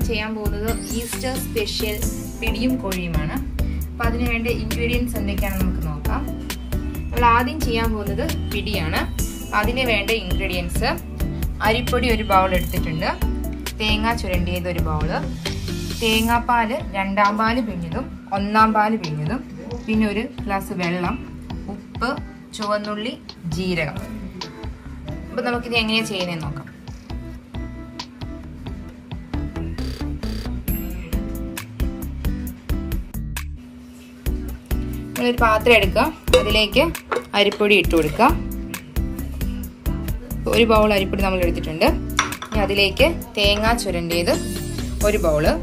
ചെയ്യാൻ പോകുന്നത് Easter special പിടിയും കോഴിയുമാണ് അപ്പോൾ അതിന് വേണ്ട ഇൻഗ്രീഡിയൻസ് എന്തൊക്കെയാണെന്ന് നമുക്ക് നോക്കാം നമ്മൾ ആദ്യം ചെയ്യാൻ പോകുന്നത് പിടിയാണ് അതിന് വേണ്ട ഇൻഗ്രീഡിയൻസ് അരിപ്പൊടി ഒരു ബൗൾ എടുത്തിട്ടുണ്ട് തേങ്ങ ചുരണ്ടിയത് ഒരു ബൗള് തേങ്ങാപ്പാല് രണ്ടാം പാല് പിഴിഞ്ഞതും ഒന്നാം പാല് പിഴിഞ്ഞതും പിന്നെ ഒരു ഗ്ലാസ് വെള്ളം ഉപ്പ് ചുവന്നുള്ളി ജീരകം അപ്പം നമുക്കിത് എങ്ങനെയാണ് ചെയ്യുന്നതെന്ന് നോക്കാം ഒരു പാത്രം എടുക്കുക അതിലേക്ക് അരിപ്പൊടി ഇട്ട് കൊടുക്കുക ഒരു ബൗൾ അരിപ്പൊടി നമ്മൾ എടുത്തിട്ടുണ്ട് ഇനി അതിലേക്ക് തേങ്ങ ചുരണ്ടിയത് ഒരു ബൗള്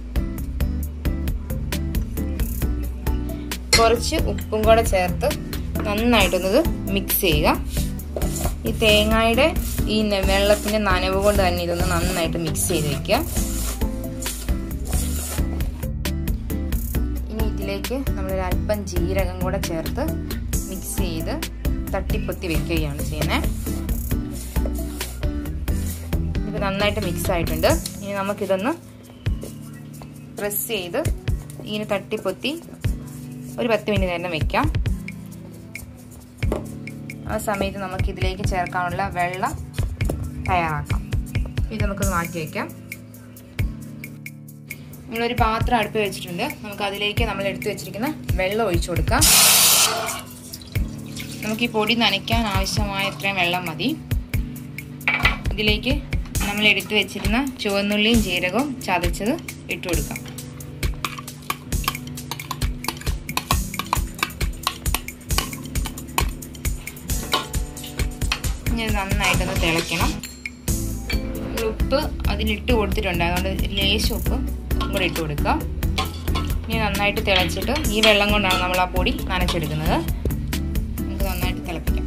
കുറച്ച് ഉപ്പും കൂടെ ചേർത്ത് നന്നായിട്ടൊന്നത് മിക്സ് ചെയ്യുക ഈ തേങ്ങയുടെ ഈ വെള്ളത്തിന്റെ നനവ് കൊണ്ട് തന്നെ ഇതൊന്ന് നന്നായിട്ട് മിക്സ് ചെയ്ത് വെക്കുക ഇനി ഇതിലേക്ക് നമ്മളൊരു അല്പം ജീരകം കൂടെ ചേർത്ത് മിക്സ് ചെയ്ത് തട്ടിപ്പൊത്തി വെക്കുകയാണ് ചെയ്യുന്നത് ഇത് നന്നായിട്ട് മിക്സ് ആയിട്ടുണ്ട് ഇനി നമുക്കിതൊന്ന് പ്രസ് ചെയ്ത് ഇങ്ങനെ തട്ടിപ്പൊത്തി ഒരു പത്ത് മിനിറ്റ് നേരം വെക്കാം ആ സമയത്ത് നമുക്ക് ഇതിലേക്ക് ചേർക്കാനുള്ള വെള്ളം തയ്യാറാക്കാം ഇത് നമുക്ക് മാറ്റി വയ്ക്കാം നമ്മളൊരു പാത്രം അടുപ്പ് വെച്ചിട്ടുണ്ട് നമുക്ക് അതിലേക്ക് നമ്മൾ എടുത്തു വെച്ചിരിക്കുന്ന വെള്ളം ഒഴിച്ചു കൊടുക്കാം നമുക്ക് ഈ പൊടി നനയ്ക്കാൻ ആവശ്യമായ ഇത്രയും വെള്ളം മതി ഇതിലേക്ക് നമ്മൾ എടുത്തു വെച്ചിരുന്ന ചുവന്നുള്ളിയും ജീരകവും ചതച്ചത് ഇട്ട് കൊടുക്കാം ഇനി നന്നായിട്ടൊന്ന് തിളയ്ക്കണം ഉപ്പ് അതിലിട്ട് കൊടുത്തിട്ടുണ്ട് അതുകൊണ്ട് ലേശം ഉപ്പ് കൂടെ ഇട്ട് കൊടുക്കുക ഇനി നന്നായിട്ട് തിളച്ചിട്ട് ഈ വെള്ളം കൊണ്ടാണ് നമ്മൾ ആ പൊടി നനച്ചെടുക്കുന്നത് നമുക്ക് നന്നായിട്ട് തിളപ്പിക്കാം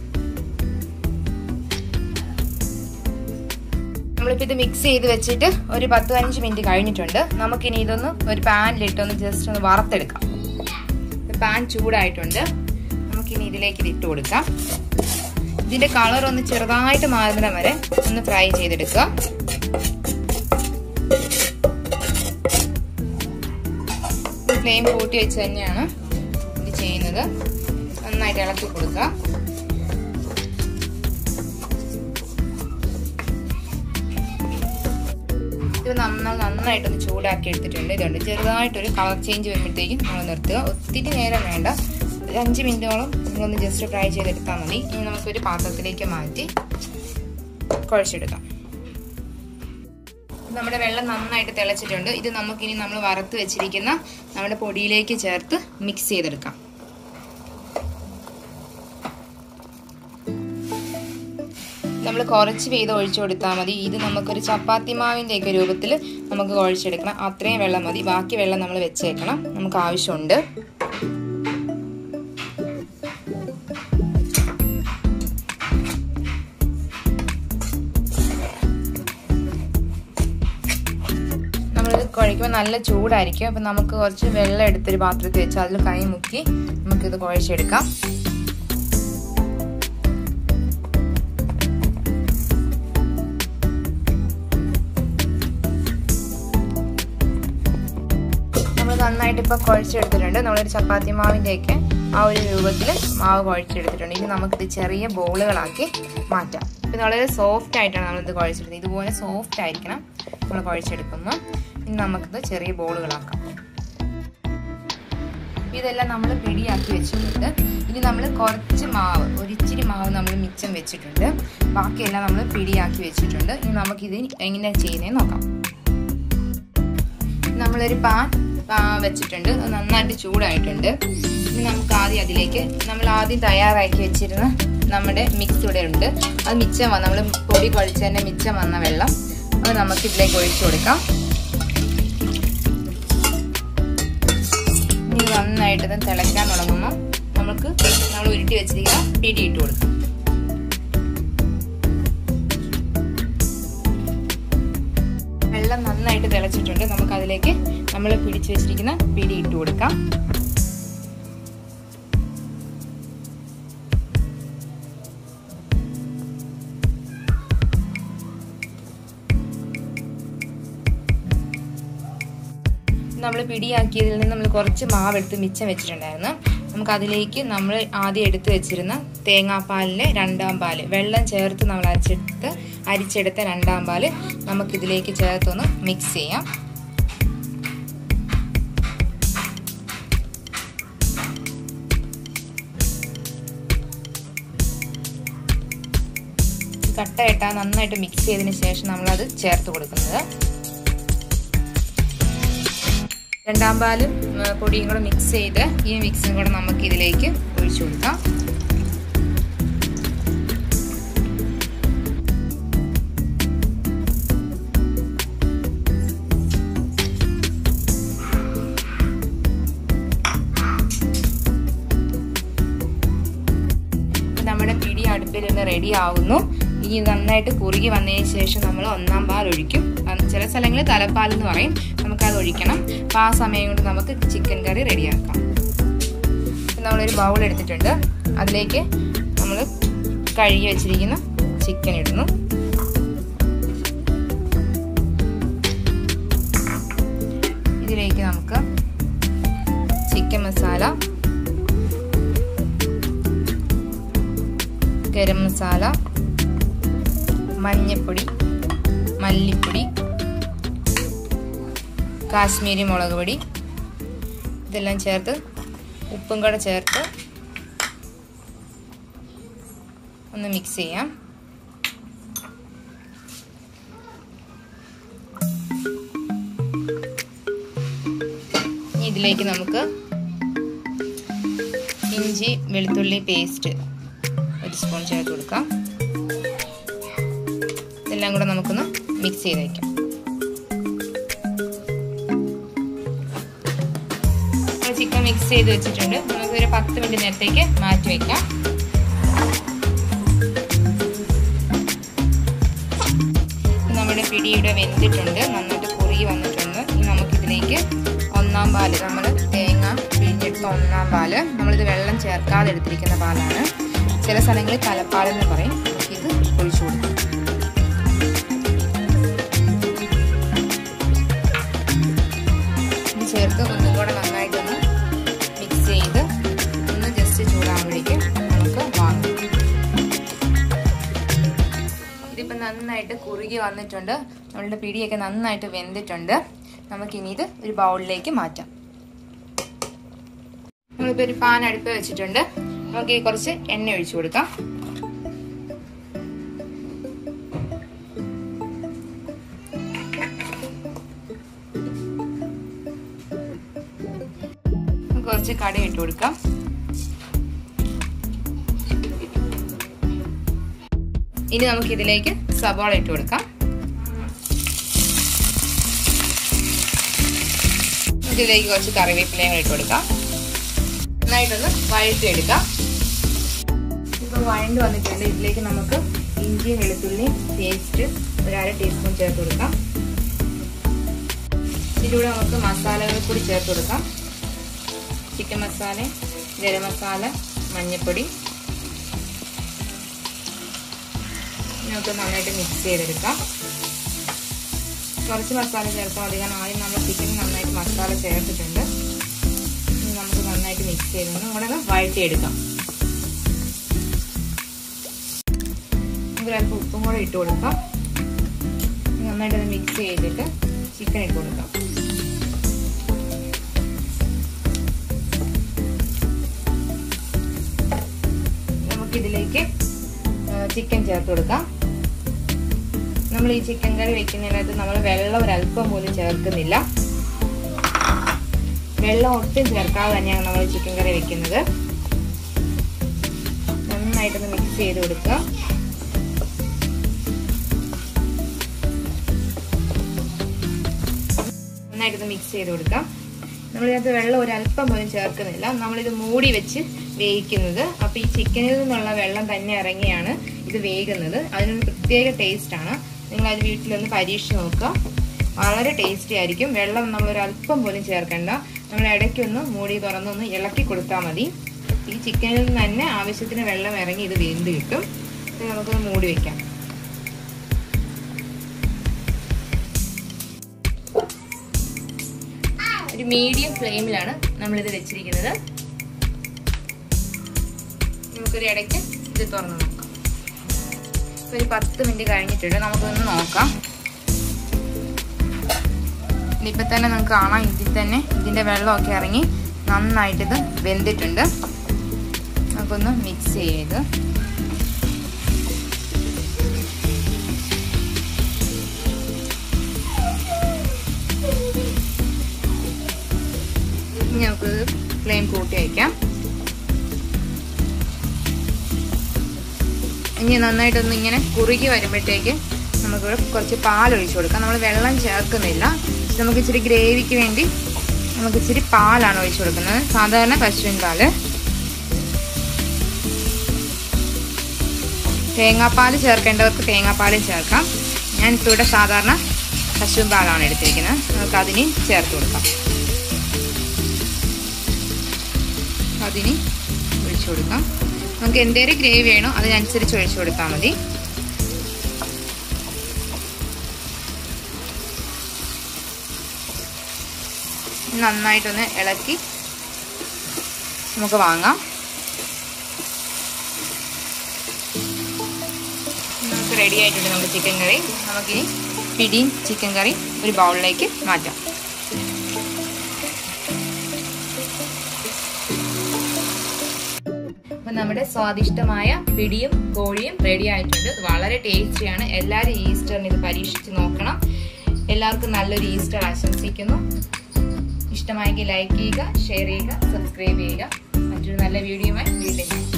നമ്മളിപ്പോൾ ഇത് മിക്സ് ചെയ്ത് വെച്ചിട്ട് ഒരു പത്ത് പതിനഞ്ച് മിനിറ്റ് കഴിഞ്ഞിട്ടുണ്ട് നമുക്കിനി ഇതൊന്ന് ഒരു പാനിലിട്ടൊന്ന് ജസ്റ്റ് ഒന്ന് വറുത്തെടുക്കാം പാൻ ചൂടായിട്ടുണ്ട് നമുക്കിനി ഇതിലേക്ക് ഇത് ഇട്ട് കൊടുക്കാം ഇതിന്റെ കളർ ഒന്ന് ചെറുതായിട്ട് മാറുന്ന വരെ ഒന്ന് ഫ്രൈ ചെയ്തെടുക്കുക ഫ്ലെയിം കൂട്ടി വെച്ച് തന്നെയാണ് ഇത് ചെയ്യുന്നത് നന്നായിട്ട് ഇളക്കി കൊടുക്കുക ഇത് നന്നായി നന്നായിട്ടൊന്ന് ചൂടാക്കി എടുത്തിട്ടുണ്ട് ഇതുണ്ട് ചെറുതായിട്ടൊരു കളർ ചേഞ്ച് വരുമ്പോഴത്തേക്കും നമ്മൾ നിർത്തുക ഒത്തിരി നേരം വേണ്ട ഒരു അഞ്ച് മിനിറ്റോളം നിങ്ങളൊന്ന് ജസ്റ്റ് ഫ്രൈ ചെയ്തെടുത്താൽ മതി ഇനി നമുക്കൊരു പാത്രത്തിലേക്ക് മാറ്റി കുഴച്ചെടുക്കാം നമ്മുടെ വെള്ളം നന്നായിട്ട് തിളച്ചിട്ടുണ്ട് ഇത് നമുക്കിനി നമ്മൾ വറുത്ത് വെച്ചിരിക്കുന്ന നമ്മുടെ പൊടിയിലേക്ക് ചേർത്ത് മിക്സ് ചെയ്തെടുക്കാം നമ്മൾ കുറച്ച് വീതം ഒഴിച്ചു കൊടുത്താൽ മതി ഇത് നമുക്കൊരു ചപ്പാത്തി മാവിൻ്റെ ഒക്കെ രൂപത്തിൽ നമുക്ക് കുഴച്ചെടുക്കണം അത്രയും വെള്ളം മതി ബാക്കി വെള്ളം നമ്മൾ വെച്ചേക്കണം നമുക്ക് ആവശ്യമുണ്ട് നമ്മളിത് കുഴയ്ക്കുമ്പോൾ നല്ല ചൂടായിരിക്കും അപ്പം നമുക്ക് കുറച്ച് വെള്ളം എടുത്തൊരു പാത്രത്തിൽ വെച്ച് അതിൽ കൈ മുക്കി നമുക്കിത് കുഴച്ചെടുക്കാം നമ്മൾ നന്നായിട്ട് ഇപ്പോൾ കുഴച്ചെടുത്തിട്ടുണ്ട് നമ്മളൊരു ചപ്പാത്തി മാവിൻ്റെയൊക്കെ ആ ഒരു രൂപത്തിൽ മാവ് കുഴച്ചെടുത്തിട്ടുണ്ട് ഇനി നമുക്കിത് ചെറിയ ബോളുകളാക്കി മാറ്റാം ഇപ്പം വളരെ സോഫ്റ്റ് ആയിട്ടാണ് നമ്മളിത് കുഴച്ചെടുത്തത് ഇതുപോലെ സോഫ്റ്റ് ആയിരിക്കണം നമ്മൾ കുഴച്ചെടുക്കുമ്പോൾ ഇനി നമുക്കിത് ചെറിയ ബോളുകളാക്കാം ഇതെല്ലാം നമ്മൾ പിടിയാക്കി വെച്ചിട്ടുണ്ട് ഇനി നമ്മൾ കുറച്ച് മാവ് ഒരിച്ചിരി മാവ് നമ്മൾ മിച്ചം വെച്ചിട്ടുണ്ട് ബാക്കിയെല്ലാം നമ്മൾ പിടിയാക്കി വെച്ചിട്ടുണ്ട് ഇനി നമുക്കിത് എങ്ങനെ ചെയ്യുന്നതെന്ന് നോക്കാം നമ്മളൊരു പാൻ വെച്ചിട്ടുണ്ട് നന്നായിട്ട് ചൂടായിട്ടുണ്ട് ഇനി നമുക്ക് ആദ്യം അതിലേക്ക് നമ്മൾ ആദ്യം തയ്യാറാക്കി വെച്ചിരുന്ന നമ്മുടെ മിക്സ് ഇവിടെ ഉണ്ട് അത് മിച്ചം വന്ന നമ്മൾ പൊടി കുഴച്ചതിൻ്റെ മിച്ചം വന്ന വെള്ളം അത് നമുക്ക് ഇതിലേക്ക് ഒഴിച്ചു കൊടുക്കാം ഇനി നന്നായിട്ട് തിളയ്ക്കാൻ തുടങ്ങുമ്പോൾ നമുക്ക് നമ്മൾ ഉരുട്ടി വെച്ചിരിക്കുന്ന പിടി ഇട്ട് കൊടുക്കാം വെള്ളം നന്നായിട്ട് തിളച്ചിട്ടുണ്ട് നമുക്ക് അതിലേക്ക് നമ്മൾ പിടിച്ചു വെച്ചിരിക്കുന്ന പിടി ഇട്ട് കൊടുക്കാം നമ്മൾ പിടിയാക്കിയതിൽ നിന്ന് നമ്മൾ കുറച്ച് മാവെടുത്ത് മിച്ചം വെച്ചിട്ടുണ്ടായിരുന്നു നമുക്ക് അതിലേക്ക് നമ്മൾ ആദ്യം എടുത്ത് വെച്ചിരുന്ന തേങ്ങാപ്പാലിലെ രണ്ടാം പാല് വെള്ളം ചേർത്ത് നമ്മൾ അരച്ചെടുത്ത് അരിച്ചെടുത്ത രണ്ടാം പാല് നമുക്കിതിലേക്ക് ചേർത്തൊന്ന് മിക്സ് ചെയ്യാം കട്ട കെട്ടാൻ നന്നായിട്ട് മിക്സ് ചെയ്തതിന് ശേഷം നമ്മളത് ചേർത്ത് കൊടുക്കുന്നത് രണ്ടാം പാലും പൊടിയും കൂടെ മിക്സ് ചെയ്ത് ഈ മിക്സും കൂടെ നമുക്ക് ഇതിലേക്ക് ഒഴിച്ചു കൊടുക്കാം നമ്മുടെ പിടി അടുപ്പിൽ നിന്ന് റെഡി ആവുന്നു ഇനി നന്നായിട്ട് കുറുകി വന്നതിന് ശേഷം നമ്മൾ ഒന്നാം പാൽ ഒഴിക്കും ചില സ്ഥലങ്ങളിൽ തലപ്പാൽ എന്ന് പറയും നമുക്കത് ഒഴിക്കണം അപ്പോൾ ആ സമയം കൊണ്ട് നമുക്ക് ചിക്കൻ കറി റെഡിയാക്കാം നമ്മളൊരു ബൗൾ എടുത്തിട്ടുണ്ട് അതിലേക്ക് നമ്മൾ കഴുകി വെച്ചിരിക്കുന്ന ചിക്കൻ ഇടുന്നു ഇതിലേക്ക് നമുക്ക് ചിക്കൻ മസാല ഗരം മസാല മഞ്ഞപ്പൊടി മല്ലിപ്പൊടി കാശ്മീരി മുളക് പൊടി ഇതെല്ലാം ചേർത്ത് ഉപ്പും കൂടെ ചേർത്ത് ഒന്ന് മിക്സ് ചെയ്യാം ഇതിലേക്ക് നമുക്ക് ഇഞ്ചി വെളുത്തുള്ളി പേസ്റ്റ് ഒരു സ്പൂൺ ചേർത്ത് കൊടുക്കാം ഇതെല്ലാം കൂടെ നമുക്കൊന്ന് മിക്സ് ചെയ്ത് വയ്ക്കാം ചിക്കൻ മിക്സ് ചെയ്ത് വെച്ചിട്ടുണ്ട് നമുക്ക് ഒരു പത്ത് മിനിറ്റ് നേരത്തേക്ക് മാറ്റി വയ്ക്കാം നമ്മുടെ പിടി ഇവിടെ വെന്തിട്ടുണ്ട് നന്നായിട്ട് കുറുകി വന്നിട്ടുണ്ട് ഇനി നമുക്കിതിലേക്ക് ഒന്നാം പാല് നമ്മൾ തേങ്ങ പിഴിഞ്ഞെടുത്ത ഒന്നാം പാല് നമ്മളിത് വെള്ളം ചേർക്കാതെ എടുത്തിരിക്കുന്ന പാലാണ് ചില സ്ഥലങ്ങളിൽ തലപ്പാലെന്ന് പറയും നമുക്കിത് ഒഴിച്ചു കൊടുക്കാം ഇത് ചേർത്ത് ഒന്നും കൂടെ നന്നായിട്ടൊന്ന് മിക്സ് ചെയ്ത് ഒന്ന് ജസ്റ്റ് ചൂടാകുമ്പോഴേക്കും നമുക്ക് വാങ്ങാം ഇതിപ്പോൾ നന്നായിട്ട് കുറുകി വന്നിട്ടുണ്ട് നമ്മളുടെ പിടിയൊക്കെ നന്നായിട്ട് വെന്തിട്ടുണ്ട് നമുക്കിനി ഇത് ഒരു ബൗളിലേക്ക് മാറ്റാം നമ്മളിപ്പോൾ ഒരു പാൻ അടുപ്പ് വെച്ചിട്ടുണ്ട് നമുക്ക് കുറച്ച് എണ്ണ ഒഴിച്ചു കൊടുക്കാം കുറച്ച് കട ഇട്ട് കൊടുക്കാം ഇനി നമുക്ക് ഇതിലേക്ക് സവാള ഇട്ട് കൊടുക്കാം ഇതിലേക്ക് കുറച്ച് കറിവേപ്പിലയും ഇട്ട് കൊടുക്കാം നന്നായിട്ടൊന്ന് വഴറ്റി എടുക്കാം ഇപ്പൊ വഴണ്ട് വന്നിട്ടുണ്ട് ഇതിലേക്ക് നമുക്ക് ഇഞ്ചിയും വെളുത്തുള്ളിയും പേസ്റ്റ് ഒരു അര ടീസ്പൂൺ ചേർത്ത് കൊടുക്കാം ഇതിലൂടെ നമുക്ക് മസാലകൾ കൂടി ചേർത്ത് കൊടുക്കാം ചിക്കൻ മസാല ഗരം മസാല മഞ്ഞൾപ്പൊടി നമുക്ക് നന്നായിട്ട് മിക്സ് ചെയ്തെടുക്കാം കുറച്ച് മസാല ചേർത്താൽ മതി കാരണം ആദ്യം നമ്മൾ ചിക്കൻ നന്നായിട്ട് മസാല ചേർത്തിട്ടുണ്ട് ഇനി നമുക്ക് നന്നായിട്ട് മിക്സ് ചെയ്തൊന്ന് ഇവിടെ വഴറ്റിയെടുക്കാം നമുക്ക് അല്പം ഉപ്പും കൂടെ ഇട്ട് കൊടുക്കാം നന്നായിട്ട് മിക്സ് ചെയ്തിട്ട് ചിക്കൻ ഇട്ട് കൊടുക്കാം നമുക്കിതിലേക്ക് ചിക്കൻ ചേർത്ത് കൊടുക്കാം നമ്മൾ ഈ ചിക്കൻ കറി വെക്കുന്നതിനകത്ത് നമ്മൾ വെള്ളം ഒരല്പം പോലും ചേർക്കുന്നില്ല വെള്ളം ഒട്ടും ചേർക്കാതെ തന്നെയാണ് നമ്മൾ ചിക്കൻ കറി വെക്കുന്നത് നന്നായിട്ടൊന്ന് മിക്സ് ചെയ്ത് കൊടുക്കുക നന്നായിട്ടൊന്ന് മിക്സ് ചെയ്ത് കൊടുക്കാം നമ്മളിതിനകത്ത് വെള്ളം ഒരല്പം പോലും ചേർക്കുന്നില്ല നമ്മളിത് മൂടി വെച്ച് വേവിക്കുന്നത് അപ്പോൾ ഈ ചിക്കനിൽ നിന്നുള്ള വെള്ളം തന്നെ ഇറങ്ങിയാണ് ഇത് വേകുന്നത് അതിനൊരു പ്രത്യേക ടേസ്റ്റാണ് നിങ്ങൾ അത് വീട്ടിലൊന്ന് പരീക്ഷിച്ച് നോക്കുക വളരെ ടേസ്റ്റി ആയിരിക്കും വെള്ളം നമ്മൾ ഒരു അല്പം പോലും ചേർക്കണ്ട നമ്മൾ ഇടയ്ക്കൊന്ന് മൂടി തുറന്നൊന്ന് ഇളക്കി കൊടുത്താൽ മതി ഈ ചിക്കനിൽ നിന്ന് തന്നെ ആവശ്യത്തിന് വെള്ളം ഇറങ്ങി ഇത് വെന്ത് കിട്ടും ഇത് നമുക്കൊന്ന് മൂടി വെക്കാം ഒരു ഒരു മീഡിയം ഫ്ലെയിമിലാണ് നമ്മളിത് വെച്ചിരിക്കുന്നത് നമുക്കൊരു ഇടയ്ക്ക് ഇത് തുറന്ന് നോക്കാം ഒരു പത്ത് മിനിറ്റ് കഴിഞ്ഞിട്ടുണ്ട് നമുക്കൊന്ന് നോക്കാം ഇപ്പം തന്നെ നമുക്ക് കാണാം ഇതിൽ തന്നെ ഇതിൻ്റെ വെള്ളമൊക്കെ ഇറങ്ങി നന്നായിട്ട് ഇത് വെന്തിട്ടുണ്ട് നമുക്കൊന്ന് മിക്സ് ചെയ്ത് ഇനി നമുക്ക് ഫ്ലെയിം കൂട്ടി വയ്ക്കാം ഇനി നന്നായിട്ടൊന്ന് ഇങ്ങനെ കുറുകി വരുമ്പോഴത്തേക്ക് നമുക്ക് കുറച്ച് പാൽ ഒഴിച്ചു കൊടുക്കാം നമ്മൾ വെള്ളം ചേർക്കുന്നില്ല നമുക്ക് ഇച്ചിരി ഗ്രേവിക്ക് വേണ്ടി നമുക്ക് ഇച്ചിരി പാലാണ് ഒഴിച്ചു കൊടുക്കുന്നത് സാധാരണ പശുവിൻ പാല് തേങ്ങാപ്പാൽ ചേർക്കേണ്ടവർക്ക് തേങ്ങാപ്പാലും ചേർക്കാം ഞാൻ ഇവിടെ സാധാരണ പശുവിൻ പാലാണ് എടുത്തിരിക്കുന്നത് നമുക്ക് അതിന് ചേർത്ത് കൊടുക്കാം അതിന് ഒഴിച്ചു കൊടുക്കാം നമുക്ക് എന്തേലും ഗ്രേവി വേണോ അതിനനുസരിച്ച് ഒഴിച്ചു കൊടുത്താൽ മതി നന്നായിട്ടൊന്ന് ഇളക്കി നമുക്ക് വാങ്ങാം നമുക്ക് റെഡി ആയിട്ടുണ്ട് നമ്മുടെ ചിക്കൻ കറി നമുക്കിനി പിടിയും ചിക്കൻ കറി ഒരു ബൗളിലേക്ക് മാറ്റാം അപ്പം നമ്മുടെ സ്വാദിഷ്ടമായ പിടിയും കോഴിയും റെഡി ആയിട്ടുണ്ട് വളരെ ടേസ്റ്റിയാണ് എല്ലാവരും ഈസ്റ്ററിന് ഇത് പരീക്ഷിച്ച് നോക്കണം എല്ലാവർക്കും നല്ലൊരു ഈസ്റ്റർ ആശംസിക്കുന്നു ഇഷ്ടമായെങ്കിൽ ലൈക്ക് ചെയ്യുക ഷെയർ ചെയ്യുക സബ്സ്ക്രൈബ് ചെയ്യുക മറ്റൊരു നല്ല വീഡിയോയുമായി വീണ്ടും